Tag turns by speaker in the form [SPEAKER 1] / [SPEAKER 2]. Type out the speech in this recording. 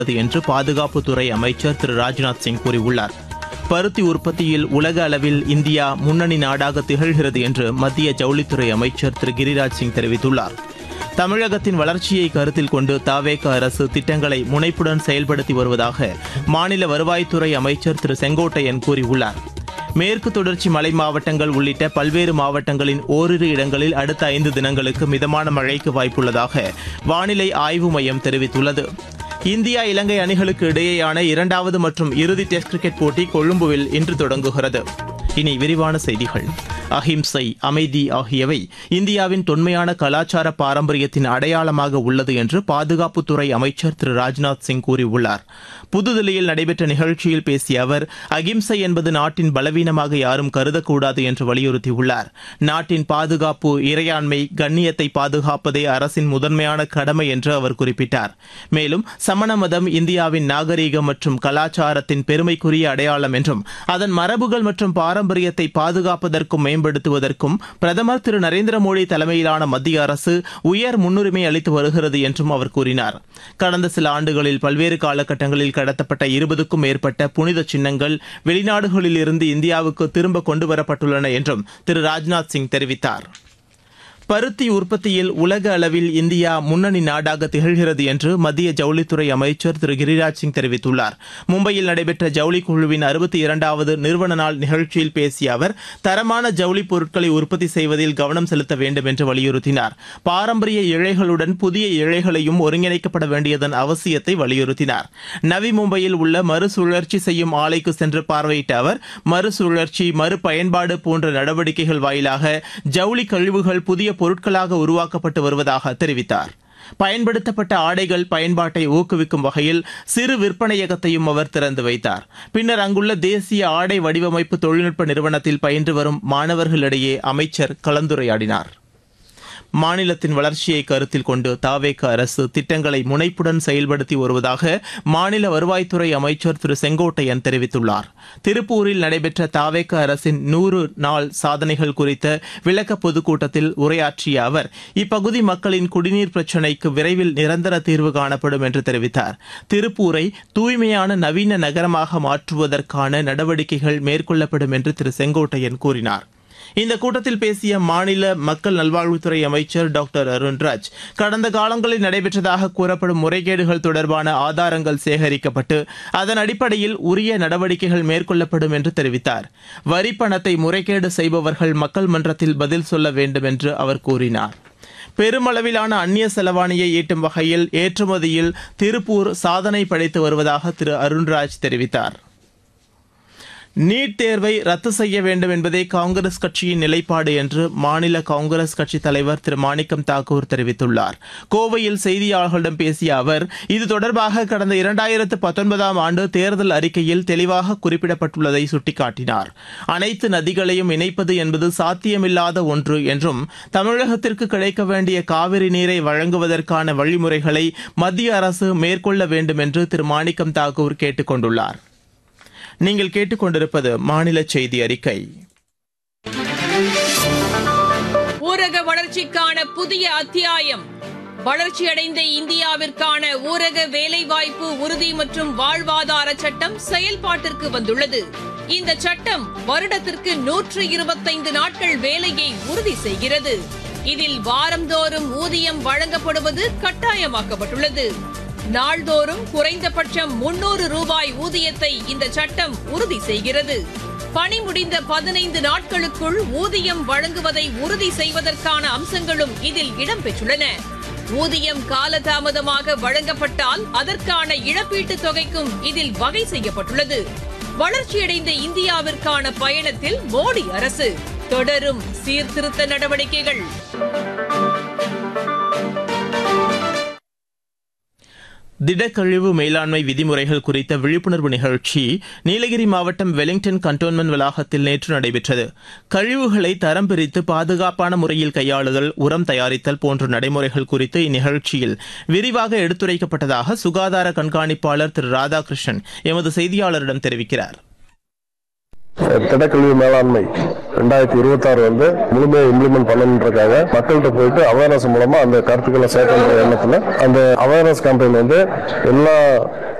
[SPEAKER 1] உள்ளது என்று பாதுகாப்புத்துறை அமைச்சர் திரு ராஜ்நாத் சிங் கூறியுள்ளார் பருத்தி உற்பத்தியில் உலக அளவில் இந்தியா முன்னணி நாடாக திகழ்கிறது என்று மத்திய ஜவுளித்துறை அமைச்சர் திரு கிரிராஜ் சிங் தெரிவித்துள்ளார் தமிழகத்தின் வளர்ச்சியை கருத்தில் கொண்டு தாவேக அரசு திட்டங்களை முனைப்புடன் செயல்படுத்தி வருவதாக மாநில வருவாய்த்துறை அமைச்சர் திரு செங்கோட்டையன் கூறியுள்ளார் மேற்கு தொடர்ச்சி மலை மாவட்டங்கள் உள்ளிட்ட பல்வேறு மாவட்டங்களின் ஓரிரு இடங்களில் அடுத்த ஐந்து தினங்களுக்கு மிதமான மழைக்கு வாய்ப்புள்ளதாக வானிலை ஆய்வு மையம் தெரிவித்துள்ளது இந்தியா இலங்கை அணிகளுக்கு இடையேயான இரண்டாவது மற்றும் இறுதி டெஸ்ட் கிரிக்கெட் போட்டி கொழும்புவில் இன்று தொடங்குகிறது இனி விரிவான செய்திகள் அஹிம்சை அமைதி ஆகியவை இந்தியாவின் தொன்மையான கலாச்சார பாரம்பரியத்தின் அடையாளமாக உள்ளது என்று பாதுகாப்புத்துறை அமைச்சர் திரு ராஜ்நாத் சிங் கூறியுள்ளார் புதுதில்லியில் நடைபெற்ற நிகழ்ச்சியில் பேசிய அவர் அகிம்சை என்பது நாட்டின் பலவீனமாக யாரும் கருதக்கூடாது என்று வலியுறுத்தியுள்ளார் நாட்டின் பாதுகாப்பு இறையாண்மை கண்ணியத்தை பாதுகாப்பதே அரசின் முதன்மையான கடமை என்று அவர் குறிப்பிட்டார் மேலும் சமண மதம் இந்தியாவின் நாகரீகம் மற்றும் கலாச்சாரத்தின் பெருமைக்குரிய அடையாளம் என்றும் அதன் மரபுகள் மற்றும் பாரம்பரியத்தை பாதுகாப்பதற்கும் மேம்படுத்துவதற்கும் பிரதமர் திரு நரேந்திர மோடி தலைமையிலான மத்திய அரசு உயர் முன்னுரிமை அளித்து வருகிறது என்றும் அவர் கூறினார் கடந்த சில ஆண்டுகளில் பல்வேறு காலகட்டங்களில் கடத்தப்பட்ட இருபதுக்கும் மேற்பட்ட புனித சின்னங்கள் வெளிநாடுகளில் இருந்து இந்தியாவுக்கு திரும்ப கொண்டுவரப்பட்டுள்ளன என்றும் திரு ராஜ்நாத் சிங் தெரிவித்தார் பருத்தி உற்பத்தியில் உலக அளவில் இந்தியா முன்னணி நாடாக திகழ்கிறது என்று மத்திய ஜவுளித்துறை அமைச்சர் திரு கிரிராஜ் சிங் தெரிவித்துள்ளார் மும்பையில் நடைபெற்ற ஜவுளி குழுவின் அறுபத்தி இரண்டாவது நிறுவன நாள் நிகழ்ச்சியில் பேசிய அவர் தரமான ஜவுளி பொருட்களை உற்பத்தி செய்வதில் கவனம் செலுத்த வேண்டும் என்று வலியுறுத்தினார் பாரம்பரிய இழைகளுடன் புதிய இழைகளையும் ஒருங்கிணைக்கப்பட வேண்டியதன் அவசியத்தை வலியுறுத்தினார் நவி மும்பையில் உள்ள மறுசுழற்சி செய்யும் ஆலைக்கு சென்று பார்வையிட்ட அவர் மறுசுழற்சி மறுபயன்பாடு போன்ற நடவடிக்கைகள் வாயிலாக ஜவுளி கழிவுகள் புதிய பொருட்களாக உருவாக்கப்பட்டு வருவதாக தெரிவித்தார் பயன்படுத்தப்பட்ட ஆடைகள் பயன்பாட்டை ஊக்குவிக்கும் வகையில் சிறு விற்பனையகத்தையும் அவர் திறந்து வைத்தார் பின்னர் அங்குள்ள தேசிய ஆடை வடிவமைப்பு தொழில்நுட்ப நிறுவனத்தில் பயின்று வரும் மாணவர்களிடையே அமைச்சர் கலந்துரையாடினார் மாநிலத்தின் வளர்ச்சியை கருத்தில் கொண்டு தாவேக அரசு திட்டங்களை முனைப்புடன் செயல்படுத்தி வருவதாக மாநில வருவாய்த்துறை அமைச்சர் திரு செங்கோட்டையன் தெரிவித்துள்ளார் திருப்பூரில் நடைபெற்ற தாவேக அரசின் நூறு நாள் சாதனைகள் குறித்த விளக்க பொதுக்கூட்டத்தில் உரையாற்றிய அவர் இப்பகுதி மக்களின் குடிநீர் பிரச்சினைக்கு விரைவில் நிரந்தர தீர்வு காணப்படும் என்று தெரிவித்தார் திருப்பூரை தூய்மையான நவீன நகரமாக மாற்றுவதற்கான நடவடிக்கைகள் மேற்கொள்ளப்படும் என்று திரு செங்கோட்டையன் கூறினார் இந்த கூட்டத்தில் பேசிய மாநில மக்கள் நல்வாழ்வுத்துறை அமைச்சர் டாக்டர் அருண்ராஜ் கடந்த காலங்களில் நடைபெற்றதாக கூறப்படும் முறைகேடுகள் தொடர்பான ஆதாரங்கள் சேகரிக்கப்பட்டு அதன் அடிப்படையில் உரிய நடவடிக்கைகள் மேற்கொள்ளப்படும் என்று தெரிவித்தார் வரி பணத்தை முறைகேடு செய்பவர்கள் மக்கள் மன்றத்தில் பதில் சொல்ல வேண்டும் என்று அவர் கூறினார் பெருமளவிலான அந்நிய செலவாணியை ஈட்டும் வகையில் ஏற்றுமதியில் திருப்பூர் சாதனை படைத்து வருவதாக திரு அருண்ராஜ் தெரிவித்தார் நீட் தேர்வை ரத்து செய்ய வேண்டும் என்பதே காங்கிரஸ் கட்சியின் நிலைப்பாடு என்று மாநில காங்கிரஸ் கட்சித் தலைவர் திரு மாணிக்கம் தாக்கூர் தெரிவித்துள்ளார் கோவையில் செய்தியாளர்களிடம் பேசிய அவர் இது தொடர்பாக கடந்த இரண்டாயிரத்து பத்தொன்பதாம் ஆண்டு தேர்தல் அறிக்கையில் தெளிவாக குறிப்பிடப்பட்டுள்ளதை சுட்டிக்காட்டினார் அனைத்து நதிகளையும் இணைப்பது என்பது சாத்தியமில்லாத ஒன்று என்றும் தமிழகத்திற்கு கிடைக்க வேண்டிய காவிரி நீரை வழங்குவதற்கான வழிமுறைகளை மத்திய அரசு மேற்கொள்ள வேண்டும் என்று திரு மாணிக்கம் தாக்கூர் கேட்டுக் கொண்டுள்ளார் நீங்கள் கேட்டுக்கொண்டிருப்பது மாநில செய்தி அறிக்கை
[SPEAKER 2] ஊரக வளர்ச்சிக்கான புதிய அத்தியாயம் வளர்ச்சியடைந்த இந்தியாவிற்கான ஊரக வேலைவாய்ப்பு உறுதி மற்றும் வாழ்வாதார சட்டம் செயல்பாட்டிற்கு வந்துள்ளது இந்த சட்டம் வருடத்திற்கு நூற்று இருபத்தைந்து நாட்கள் வேலையை உறுதி செய்கிறது இதில் வாரந்தோறும் ஊதியம் வழங்கப்படுவது கட்டாயமாக்கப்பட்டுள்ளது நாள்தோறும் குறைந்தபட்சம் முன்னூறு ரூபாய் ஊதியத்தை இந்த சட்டம் உறுதி செய்கிறது பணி முடிந்த பதினைந்து நாட்களுக்குள் ஊதியம் வழங்குவதை உறுதி செய்வதற்கான அம்சங்களும் இதில் இடம்பெற்றுள்ளன ஊதியம் காலதாமதமாக வழங்கப்பட்டால் அதற்கான இழப்பீட்டுத் தொகைக்கும் இதில் வகை செய்யப்பட்டுள்ளது வளர்ச்சியடைந்த இந்தியாவிற்கான பயணத்தில் மோடி அரசு தொடரும் சீர்திருத்த நடவடிக்கைகள்
[SPEAKER 1] திடக்கழிவு மேலாண்மை விதிமுறைகள் குறித்த விழிப்புணர்வு நிகழ்ச்சி நீலகிரி மாவட்டம் வெலிங்டன் கண்டோன்மெண்ட் வளாகத்தில் நேற்று நடைபெற்றது கழிவுகளை தரம் பிரித்து பாதுகாப்பான முறையில் கையாளுதல் உரம் தயாரித்தல் போன்ற நடைமுறைகள் குறித்து இந்நிகழ்ச்சியில் விரிவாக எடுத்துரைக்கப்பட்டதாக சுகாதார கண்காணிப்பாளர் திரு ராதாகிருஷ்ணன் எமது செய்தியாளரிடம் தெரிவிக்கிறார்
[SPEAKER 3] திடக்கல்வி மேலாண்மை ரெண்டாயிரத்தி இருபத்தாறு வந்து முழுமையாக இம்ப்ளிமெண்ட் பண்ணணுன்றக்காக மக்கள்கிட்ட போயிட்டு அவேர்னஸ் மூலமா அந்த கருத்துக்களை சேர்க்கின்ற எண்ணத்துல அந்த அவேர்னஸ் கேம்பெயின் வந்து எல்லா